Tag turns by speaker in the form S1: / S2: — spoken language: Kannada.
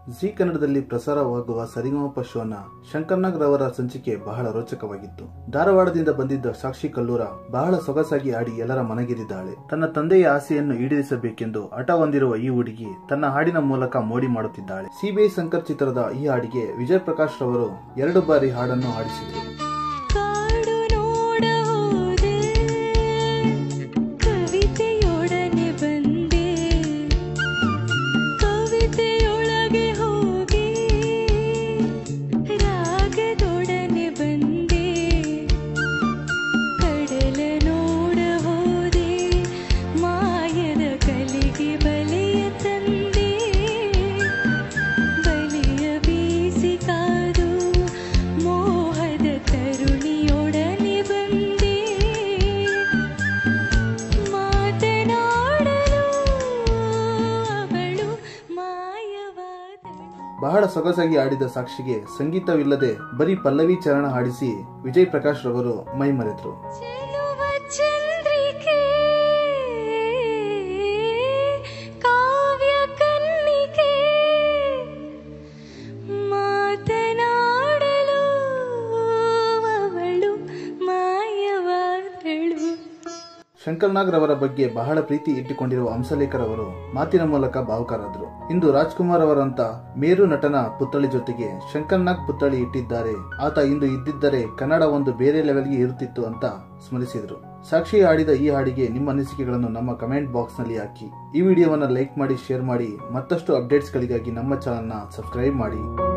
S1: ಜಿ ಕನ್ನಡದಲ್ಲಿ ಪ್ರಸಾರವಾಗುವ ಸರಿಗಮಪ ಶೋನ ಶಂಕರ್ನಾಗ್ ರವರ ಸಂಚಿಕೆ ಬಹಳ ರೋಚಕವಾಗಿತ್ತು ಧಾರವಾಡದಿಂದ ಬಂದಿದ್ದ ಸಾಕ್ಷಿ ಕಲ್ಲೂರ ಬಹಳ ಸೊಗಸಾಗಿ ಆಡಿ ಎಲ್ಲರ ಮನಗೆದಿದ್ದಾಳೆ ತನ್ನ ತಂದೆಯ ಆಸೆಯನ್ನು ಈಡೇರಿಸಬೇಕೆಂದು ಹಠ ಹೊಂದಿರುವ ಈ ಹುಡುಗಿ ತನ್ನ ಹಾಡಿನ ಮೂಲಕ ಮೋಡಿ ಮಾಡುತ್ತಿದ್ದಾಳೆ ಸಿಬಿಐ ಶಂಕರ್ ಚಿತ್ರದ ಈ ಹಾಡಿಗೆ ವಿಜಯ್ ಪ್ರಕಾಶ್ ರವರು ಎರಡು ಬಾರಿ ಹಾಡನ್ನು ಹಾಡಿಸಿದರು
S2: ಕಾಡು ನೋಡ ಹೋದೆ ಕವಿತೆಯೊಡನೆ ಬಂದೆ ಕವಿತೆಯೊಳಗೆ ಹೋಗಿ ರಾಗದೊಡನೆ ಬಂದೆ ಕಡಲ ನೋಡ ಹೋದೆ ಮಾಯದ ಕಲಿಗೆ ಬಲೆಯ ತಂದೆ ಬಲಿಯ ಬೀಸಿ ಕಾದು ಮೋಹದ ತರುಣಿಯೊಡನೆ ಬಂದೆ ಮಾತನಾಡಲು ಅವಳು ಮಾಯವಾದಳು
S1: ಬಹಳ ಸೊಗಸಾಗಿ ಆಡಿದ ಸಾಕ್ಷಿಗೆ ಸಂಗೀತವಿಲ್ಲದೆ ಬರೀ ಪಲ್ಲವಿ ಚರಣ ಹಾಡಿಸಿ ವಿಜಯ್ ಪ್ರಕಾಶ್ ರವರು ಮೈಮರೆತರು
S2: ಚೆಲುವ ಚಂದ್ರಿಕೆ ಕಾವ್ಯ ಕನ್ನಿಕೆ ಮಾತನಾಡಲು ಅವಳು ಮಾಯವಾದಳು
S1: ಶಂಕರ್ನಾಗ್ ರವರ ಬಗ್ಗೆ ಬಹಳ ಪ್ರೀತಿ ಇಟ್ಟುಕೊಂಡಿರುವ ಹಂಸಲೇಖರವರು ಮಾತಿನ ಮೂಲಕ ಭಾವುಕರಾದರು ಇಂದು ರಾಜ್ಕುಮಾರ್ ಅವರಂತ ಮೇರು ನಟನ ಪುತ್ಥಳಿ ಜೊತೆಗೆ ಶಂಕರ್ನಾಗ್ ಪುತ್ಥಳಿ ಇಟ್ಟಿದ್ದಾರೆ ಆತ ಇಂದು ಇದ್ದಿದ್ದರೆ ಕನ್ನಡ ಒಂದು ಬೇರೆ ಲೆವೆಲ್ಗೆ ಇರುತ್ತಿತ್ತು ಅಂತ ಸ್ಮರಿಸಿದರು ಸಾಕ್ಷಿ ಆಡಿದ ಈ ಹಾಡಿಗೆ ನಿಮ್ಮ ಅನಿಸಿಕೆಗಳನ್ನು ನಮ್ಮ ಕಮೆಂಟ್ ಬಾಕ್ಸ್ ನಲ್ಲಿ ಹಾಕಿ ಈ ವಿಡಿಯೋವನ್ನು ಲೈಕ್ ಮಾಡಿ ಶೇರ್ ಮಾಡಿ ಮತ್ತಷ್ಟು ಅಪ್ಡೇಟ್ಸ್ಗಳಿಗಾಗಿ ನಮ್ಮ ಚಾನಲ್ನ ಸಬ್ಸ್ಕ್ರೈಬ್ ಮಾಡಿ